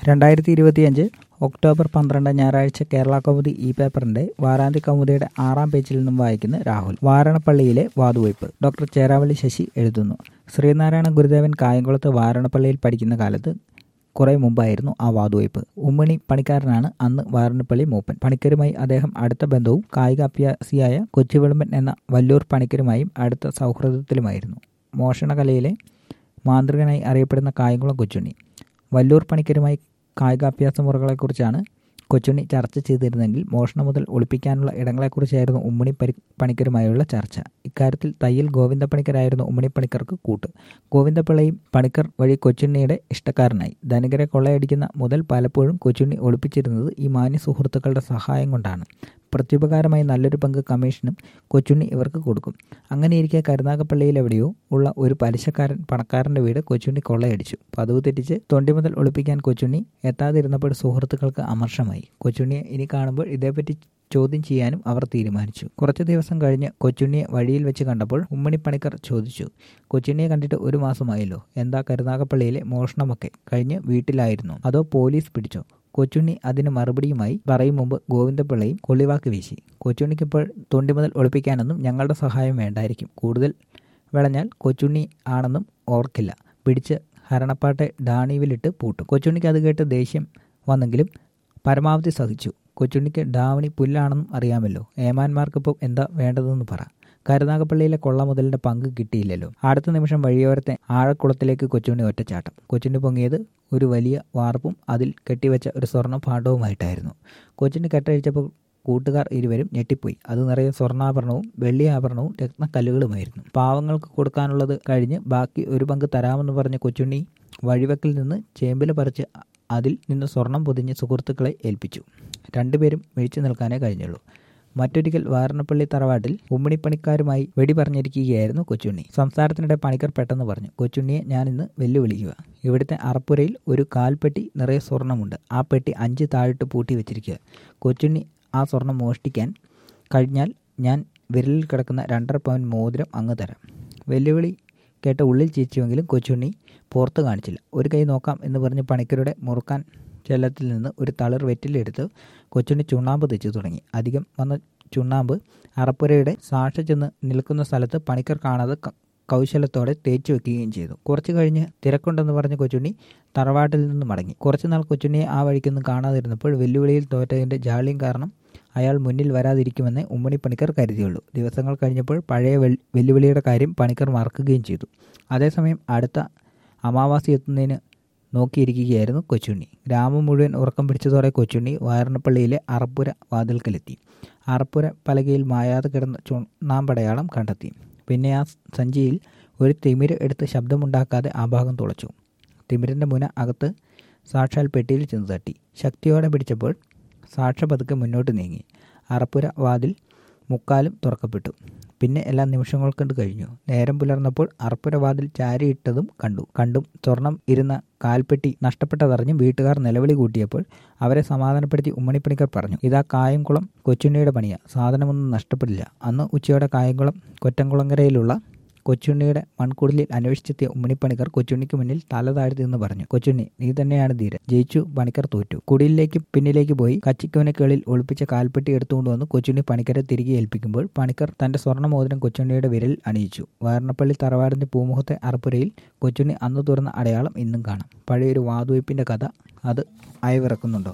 രണ്ടായിരത്തി ഇരുപത്തിയഞ്ച് ഒക്ടോബർ പന്ത്രണ്ട് ഞായറാഴ്ച കേരള കൗമുദി ഇ പേപ്പറിന്റെ വാരാന്ത്യ കൗമുദിയുടെ ആറാം പേജിൽ നിന്നും വായിക്കുന്ന രാഹുൽ വാരണപ്പള്ളിയിലെ വാതുവയ്പ് ഡോക്ടർ ചേരാവള്ളി ശശി എഴുതുന്നു ശ്രീനാരായണ ഗുരുദേവൻ കായംകുളത്ത് വാരണപ്പള്ളിയിൽ പഠിക്കുന്ന കാലത്ത് കുറെ മുമ്പായിരുന്നു ആ വാതുവയ്പ് ഉമ്മണി പണിക്കാരനാണ് അന്ന് വാരണപ്പള്ളി മൂപ്പൻ പണിക്കരുമായി അദ്ദേഹം അടുത്ത ബന്ധവും കായികാഭ്യാസിയായ കൊച്ചുവിളമ്പൻ എന്ന വല്ലൂർ പണിക്കരുമായും അടുത്ത സൗഹൃദത്തിലുമായിരുന്നു മോഷണകലയിലെ മാന്ത്രികനായി അറിയപ്പെടുന്ന കായംകുളം കൊച്ചുണ്ണി വല്ലൂർ പണിക്കരുമായി കായികാഭ്യാസ മുറകളെക്കുറിച്ചാണ് കൊച്ചുണ്ണി ചർച്ച ചെയ്തിരുന്നെങ്കിൽ മോഷണം മുതൽ ഒളിപ്പിക്കാനുള്ള ഇടങ്ങളെക്കുറിച്ചായിരുന്നു ഉമ്മണി പരി പണിക്കരുമായുള്ള ചർച്ച ഇക്കാര്യത്തിൽ തയ്യൽ ഗോവിന്ദപ്പണിക്കരായിരുന്നു ഉമ്മണി പണിക്കർക്ക് കൂട്ട് ഗോവിന്ദപ്പിള്ളയും പണിക്കർ വഴി കൊച്ചുണ്ണിയുടെ ഇഷ്ടക്കാരനായി ധനികരെ കൊള്ളയടിക്കുന്ന മുതൽ പലപ്പോഴും കൊച്ചുണ്ണി ഒളിപ്പിച്ചിരുന്നത് ഈ മാന്യ സുഹൃത്തുക്കളുടെ സഹായം കൊണ്ടാണ് പ്രത്യുപകാരമായി നല്ലൊരു പങ്ക് കമ്മീഷനും കൊച്ചുണ്ണി ഇവർക്ക് കൊടുക്കും അങ്ങനെയിരിക്കെ കരുനാഗപ്പള്ളിയിൽ എവിടെയോ ഉള്ള ഒരു പലിശക്കാരൻ പണക്കാരന്റെ വീട് കൊച്ചുണ്ണി കൊള്ളയടിച്ചു പതിവ് തെറ്റിച്ച് തൊണ്ടി മുതൽ ഒളിപ്പിക്കാൻ കൊച്ചുണ്ണി എത്താതിരുന്നപ്പോൾ സുഹൃത്തുക്കൾക്ക് അമർഷമായി കൊച്ചുണ്ണിയെ ഇനി കാണുമ്പോൾ ഇതേപ്പറ്റി ചോദ്യം ചെയ്യാനും അവർ തീരുമാനിച്ചു കുറച്ച് ദിവസം കഴിഞ്ഞ് കൊച്ചുണ്ണിയെ വഴിയിൽ വെച്ച് കണ്ടപ്പോൾ ഉമ്മണി പണിക്കർ ചോദിച്ചു കൊച്ചുണ്ണിയെ കണ്ടിട്ട് ഒരു മാസമായല്ലോ എന്താ കരുനാഗപ്പള്ളിയിലെ മോഷണമൊക്കെ കഴിഞ്ഞ് വീട്ടിലായിരുന്നു അതോ പോലീസ് പിടിച്ചോ കൊച്ചുണ്ണി അതിന് മറുപടിയുമായി പറയും മുമ്പ് ഗോവിന്ദപിള്ളയും കൊള്ളിവാക്ക് വീശി കൊച്ചുണ്ണിക്കിപ്പോൾ തൊണ്ടി മുതൽ ഒളിപ്പിക്കാനൊന്നും ഞങ്ങളുടെ സഹായം വേണ്ടായിരിക്കും കൂടുതൽ വിളഞ്ഞാൽ കൊച്ചുണ്ണി ആണെന്നും ഓർക്കില്ല പിടിച്ച് ഹരണപ്പാട്ടെ ഡാണിവിലിട്ട് പൂട്ടും കൊച്ചുണ്ണിക്ക് അത് കേട്ട് ദേഷ്യം വന്നെങ്കിലും പരമാവധി സഹിച്ചു കൊച്ചുണ്ണിക്ക് ഡാവണി പുല്ലാണെന്നും അറിയാമല്ലോ ഏമാന്മാർക്കിപ്പോൾ എന്താ വേണ്ടതെന്ന് പറ കരുനാഗപ്പള്ളിയിലെ കൊള്ള മുതലിന്റെ പങ്ക് കിട്ടിയില്ലല്ലോ അടുത്ത നിമിഷം വഴിയോരത്തെ ആഴക്കുളത്തിലേക്ക് കൊച്ചുണ്ണി ഒറ്റച്ചാട്ടം കൊച്ചുണ്ണി പൊങ്ങിയത് ഒരു വലിയ വാർപ്പും അതിൽ കെട്ടിവെച്ച ഒരു സ്വർണ്ണ ഭാണ്ഡവുമായിട്ടായിരുന്നു കൊച്ചുണ്ണി കെട്ടഴിച്ചപ്പോൾ കൂട്ടുകാർ ഇരുവരും ഞെട്ടിപ്പോയി അത് നിറയെ സ്വർണ്ണാഭരണവും വെള്ളി ആഭരണവും രത്നക്കല്ലുകളുമായിരുന്നു പാവങ്ങൾക്ക് കൊടുക്കാനുള്ളത് കഴിഞ്ഞ് ബാക്കി ഒരു പങ്ക് തരാമെന്ന് പറഞ്ഞ കൊച്ചുണ്ണി വഴിവെക്കിൽ നിന്ന് ചേമ്പില പറിച്ച് അതിൽ നിന്ന് സ്വർണം പൊതിഞ്ഞ് സുഹൃത്തുക്കളെ ഏൽപ്പിച്ചു രണ്ടുപേരും വീഴ്ച നിൽക്കാനേ കഴിഞ്ഞുള്ളൂ മറ്റൊരിക്കൽ വാരണപ്പള്ളി തറവാട്ടിൽ ഉമ്മണിപ്പണിക്കാരുമായി വെടി പറഞ്ഞിരിക്കുകയായിരുന്നു കൊച്ചുണ്ണി സംസാരത്തിനിടെ പണിക്കർ പെട്ടെന്ന് പറഞ്ഞു കൊച്ചുണ്ണിയെ ഞാൻ ഇന്ന് വെല്ലുവിളിക്കുക ഇവിടുത്തെ അറപ്പുരയിൽ ഒരു കാൽപ്പെട്ടി നിറയെ സ്വർണമുണ്ട് ആ പെട്ടി അഞ്ച് താഴിട്ട് പൂട്ടി വെച്ചിരിക്കുക കൊച്ചുണ്ണി ആ സ്വർണം മോഷ്ടിക്കാൻ കഴിഞ്ഞാൽ ഞാൻ വിരലിൽ കിടക്കുന്ന രണ്ടര പവൻ മോതിരം അങ്ങ് തരാം വെല്ലുവിളി കേട്ട ഉള്ളിൽ ചീച്ചുവെങ്കിലും കൊച്ചുണ്ണി പുറത്ത് കാണിച്ചില്ല ഒരു കൈ നോക്കാം എന്ന് പറഞ്ഞ് പണിക്കരുടെ മുറുക്കാൻ ചെല്ലത്തിൽ നിന്ന് ഒരു തളിർ വെറ്റിലെടുത്ത് കൊച്ചുണ്ണി ചുണ്ണാമ്പ് തെച്ചു തുടങ്ങി അധികം വന്ന ചുണ്ണാമ്പ് അറപ്പുരയുടെ സാക്ഷി ചെന്ന് നിൽക്കുന്ന സ്ഥലത്ത് പണിക്കർ കാണാതെ കൗശലത്തോടെ തേച്ചു വെക്കുകയും ചെയ്തു കുറച്ചു കഴിഞ്ഞ് തിരക്കുണ്ടെന്ന് പറഞ്ഞ കൊച്ചുണ്ണി തറവാട്ടിൽ നിന്ന് മടങ്ങി കുറച്ചുനാൾ കൊച്ചുണ്ണിയെ ആ വഴിക്കൊന്നും കാണാതിരുന്നപ്പോൾ വെല്ലുവിളിയിൽ തോറ്റതിൻ്റെ ജാള്യം കാരണം അയാൾ മുന്നിൽ വരാതിരിക്കുമെന്ന് ഉമ്മണി പണിക്കർ കരുതിയുള്ളൂ ദിവസങ്ങൾ കഴിഞ്ഞപ്പോൾ പഴയ വെല്ലുവിളിയുടെ കാര്യം പണിക്കർ മറക്കുകയും ചെയ്തു അതേസമയം അടുത്ത അമാവാസി എത്തുന്നതിന് നോക്കിയിരിക്കുകയായിരുന്നു കൊച്ചുണ്ണി ഗ്രാമം മുഴുവൻ ഉറക്കം പിടിച്ചതോടെ കൊച്ചുണ്ണി വാരണപ്പള്ളിയിലെ അറപ്പുര വാതിൽക്കലെത്തി അറപ്പുര പലകയിൽ മായാതെ കിടന്ന ചുണ്ണാമ്പടയാളം കണ്ടെത്തി പിന്നെ ആ സഞ്ചിയിൽ ഒരു തിമിര് എടുത്ത് ശബ്ദമുണ്ടാക്കാതെ ആ ഭാഗം തുളച്ചു തിമിരിൻ്റെ മുന അകത്ത് സാക്ഷാൽ പെട്ടിയിൽ ചെന്ന് തട്ടി ശക്തിയോടെ പിടിച്ചപ്പോൾ സാക്ഷ പതുക്കെ മുന്നോട്ട് നീങ്ങി അറപ്പുര വാതിൽ മുക്കാലും തുറക്കപ്പെട്ടു പിന്നെ എല്ലാ നിമിഷങ്ങൾ കൊണ്ട് കഴിഞ്ഞു നേരം പുലർന്നപ്പോൾ അറപ്പുര വാതിൽ ചാരിയിട്ടതും കണ്ടു കണ്ടും സ്വർണം ഇരുന്ന കാൽപ്പെട്ടി നഷ്ടപ്പെട്ടതറിഞ്ഞ് വീട്ടുകാർ നിലവിളി കൂട്ടിയപ്പോൾ അവരെ സമാധാനപ്പെടുത്തി ഉമ്മണിപ്പണിക്കർ പറഞ്ഞു ഇതാ കായംകുളം കൊച്ചുണ്ണിയുടെ പണിയാ സാധനമൊന്നും നഷ്ടപ്പെടില്ല അന്ന് ഉച്ചയോടെ കായംകുളം കൊറ്റംകുളങ്കരയിലുള്ള കൊച്ചുണ്ണിയുടെ മൺകുടിലിൽ അന്വേഷിച്ചെത്തിയ ഉമ്മണിപ്പണിക്കർ കൊച്ചുണ്ണിക്ക് മുന്നിൽ തല താഴ്ത്തി എന്ന് പറഞ്ഞു കൊച്ചുണ്ണി നീ തന്നെയാണ് ധീരൻ ജയിച്ചു പണിക്കർ തോറ്റു കുടിലിലേക്ക് പിന്നിലേക്ക് പോയി കച്ചിക്കോനക്കേളിൽ ഒളിപ്പിച്ച കാൽപ്പെട്ടി എടുത്തുകൊണ്ടുവന്ന് കൊച്ചുണ്ണി പണിക്കരെ തിരികെ ഏൽപ്പിക്കുമ്പോൾ പണിക്കർ തന്റെ സ്വർണ്ണമോതിരം കൊച്ചുണ്ണിയുടെ വിരൽ അണിയിച്ചു വാരണപ്പള്ളി തറവാടിന്റെ പൂമുഖത്തെ അറപ്പുരയിൽ കൊച്ചുണ്ണി അന്ന് തുറന്ന അടയാളം ഇന്നും കാണാം പഴയൊരു വാതുവയ്പ്പിന്റെ കഥ അത് അയവിറക്കുന്നുണ്ടോ